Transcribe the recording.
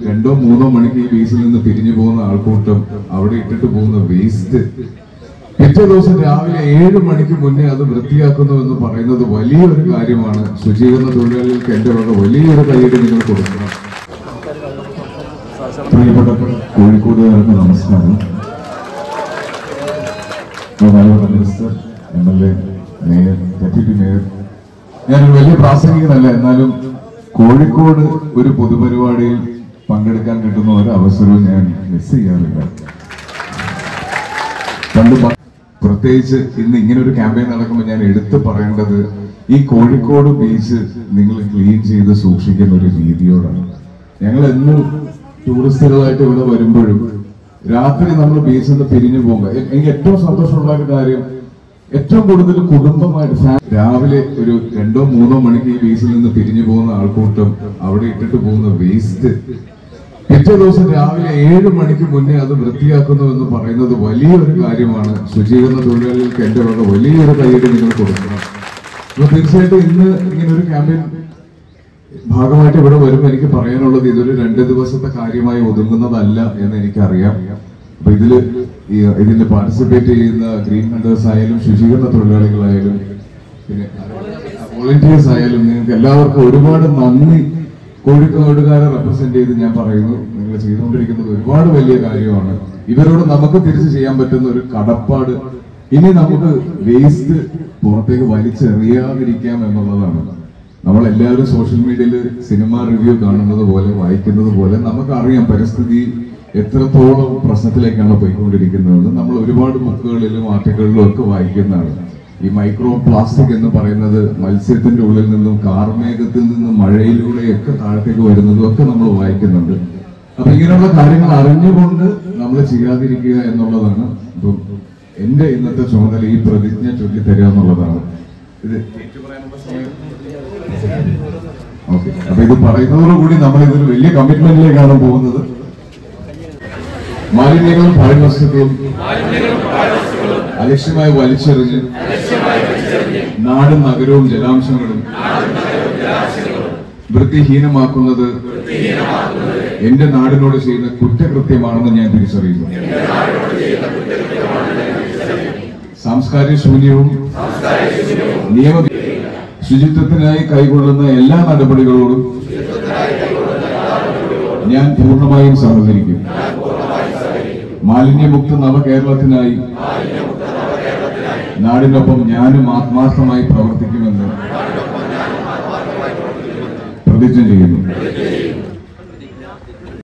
രണ്ടോ മൂന്നോ മണിക്ക് ഈ ബീച്ചിൽ നിന്ന് പിരിഞ്ഞു പോകുന്ന ആൾക്കൂട്ടം അവിടെ ഇട്ടിട്ട് പോകുന്ന വേസ്റ്റ് പിറ്റേ ദിവസം രാവിലെ ഏഴ് മണിക്ക് മുന്നേ അത് വൃത്തിയാക്കുന്നു എന്ന് പറയുന്നത് വലിയൊരു കാര്യമാണ് ശുചീകരണ തൊഴിലാളികൾക്ക് എന്റെ വക വലിയൊരു കൈയ്യടി നിങ്ങൾ കൊടുക്കണം പ്രിയപ്പെട്ട കോഴിക്കോടുകാർക്ക് നമസ്കാരം ബഹുമാനപ്പെട്ട minister M L A mayor deputy mayor ഞാനൊരു വലിയ പ്രാസംഗികനല്ല എന്നാലും കോഴിക്കോട് ഒരു പൊതുപരിപാടിയിൽ പങ്കെടുക്കാൻ കിട്ടുന്ന ഒരു അവസരവും ഞാൻ മിസ് ചെയ്യാറില്ല പണ്ട് പ- പ്രത്യേകിച്ച് ഇന്ന് ഇങ്ങനെ ഒരു ക്യാമ്പയിൻ നടക്കുമ്പോൾ ഞാൻ എടുത്തു പറയേണ്ടത് ഈ കോഴിക്കോട് ബീച്ച് നിങ്ങൾ ക്ലീൻ ചെയ്ത് സൂക്ഷിക്കുന്ന ഒരു രീതിയോടാണ് ഞങ്ങൾ എന്നും ടൂറിസ്റ്റുകളായിട്ട് ഇവിടെ വരുമ്പോഴും രാത്രി നമ്മൾ ബീച്ചിൽ നിന്ന് പിരിഞ്ഞു പോകുക എ- എനിക്ക് ഏറ്റവും സന്തോഷമുള്ള ഒരു കാര്യം ഏറ്റവും കൂടുതൽ കുടുംബമായിട്ട് ഫാ- രാവിലെ ഒരു രണ്ടോ മൂന്നോ മണിക്ക് ഈ ബീച്ചിൽ നിന്ന് പിരിഞ്ഞു പോകുന്ന ആൾക്കൂട്ടം അവിടെ ഇട്ടിട്ട് പോകുന്ന വേസ്റ്റ് പിറ്റേ ദിവസം രാവിലെ ഏഴ് മണിക്ക് മുന്നേ അത് വൃത്തിയാക്കുന്നു എന്ന് പറയുന്നത് വലിയൊരു കാര്യമാണ് ശുചീകരണ തൊഴിലാളികൾക്ക് എന്റെ വക വലിയൊരു കൈയ്യടി നിങ്ങൾ കൊടുക്കണം അപ്പൊ തീർച്ചയായിട്ടും ഇന്ന് ഇങ്ങനെ ഒരു ക്യാമ്പയിൻ ഭാഗമായിട്ട് ഇവിടെ വരുമ്പോൾ എനിക്ക് പറയാനുള്ളത് ഇതൊരു രണ്ട് ദിവസത്തെ കാര്യമായി ഒതുങ്ങുന്നതല്ല എന്ന് എനിക്കറിയാം അപ്പൊ ഇതില് ഈ ഇതിൽ പാർട്ടിസിപ്പേറ്റ് ചെയ്യുന്ന ഗ്രീൻ ഹണ്ടേഴ്സ് ആയാലും ശുചീകരണ തൊഴിലാളികളായാലും പിന്നെ വോളണ്ടിയേഴ്സ് ആയാലും നിങ്ങൾക്ക് എല്ലാവർക്കും ഒരുപാട് നന്ദി കോഴിക്കോടുകാരെ റെപ്രസെന്റ് ചെയ്ത് ഞാൻ പറയുന്നു നിങ്ങൾ ചെയ്തുകൊണ്ടിരിക്കുന്നത് ഒരുപാട് വലിയ കാര്യമാണ് ഇവരോട് നമുക്ക് തിരിച്ചു ചെയ്യാൻ പറ്റുന്ന ഒരു കടപ്പാട് ഇനി നമുക്ക് വേസ്റ്റ് പുറത്തേക്ക് വലിച്ചെറിയാതിരിക്കാം എന്നുള്ളതാണ് നമ്മൾ എല്ലാവരും സോഷ്യൽ മീഡിയയിൽ സിനിമ റിവ്യൂ കാണുന്നത് പോലെ വായിക്കുന്നത് പോലെ നമുക്കറിയാം പരിസ്ഥിതി എത്രത്തോളം പ്രശ്നത്തിലേക്കാണ് പോയിക്കൊണ്ടിരിക്കുന്നത് നമ്മൾ ഒരുപാട് ബുക്കുകളിലും ആർട്ടിക്കിളിലും ഒക്കെ വായിക്കുന്നതാണ് ഈ മൈക്രോ പ്ലാസ്റ്റിക് എന്ന് പറയുന്നത് മത്സ്യത്തിന്റെ ഉള്ളിൽ നിന്നും കാർമേഘത്തിൽ നിന്നും മഴയിലൂടെയൊക്കെ താഴത്തേക്ക് വരുന്നതും ഒക്കെ നമ്മൾ വായിക്കുന്നുണ്ട് അപ്പൊ ഇങ്ങനെയുള്ള കാര്യങ്ങൾ അറിഞ്ഞുകൊണ്ട് നമ്മൾ ചെയ്യാതിരിക്കുക എന്നുള്ളതാണ് ഇപ്പം എന്റെ ഇന്നത്തെ ചുമതല ഈ പ്രതിജ്ഞ ചൊല്ലി തരിക എന്നുള്ളതാണ് ഇത് ഓക്കെ അപ്പൊ ഇത് പറയുന്നതോടുകൂടി നമ്മൾ ഇതൊരു വലിയ കമ്മിറ്റ്മെന്റിലേക്കാണ് പോകുന്നത് മാലിന്യങ്ങളും പാഴ്വസ്തുക്കളും അലക്ഷ്യമായി വലിച്ചെറിഞ്ഞ് നാടും നഗരവും ജലാംശങ്ങളും വൃത്തിഹീനമാക്കുന്നത് എന്റെ നാടിനോട് ചെയ്യുന്ന കുറ്റകൃത്യമാണെന്ന് ഞാൻ തിരിച്ചറിയുന്നു സാംസ്കാരിക ശൂന്യവും നിയമ ശുചിത്വത്തിനായി കൈകൊള്ളുന്ന എല്ലാ നടപടികളോടും ഞാൻ പൂർണ്ണമായും സഹകരിക്കും മാലിന്യമുക്ത നവകേരളത്തിനായി നാടിനൊപ്പം ഞാനും ആത്മാർത്ഥമായി പ്രവർത്തിക്കുമെന്ന് പ്രതിജ്ഞ ചെയ്യുന്നു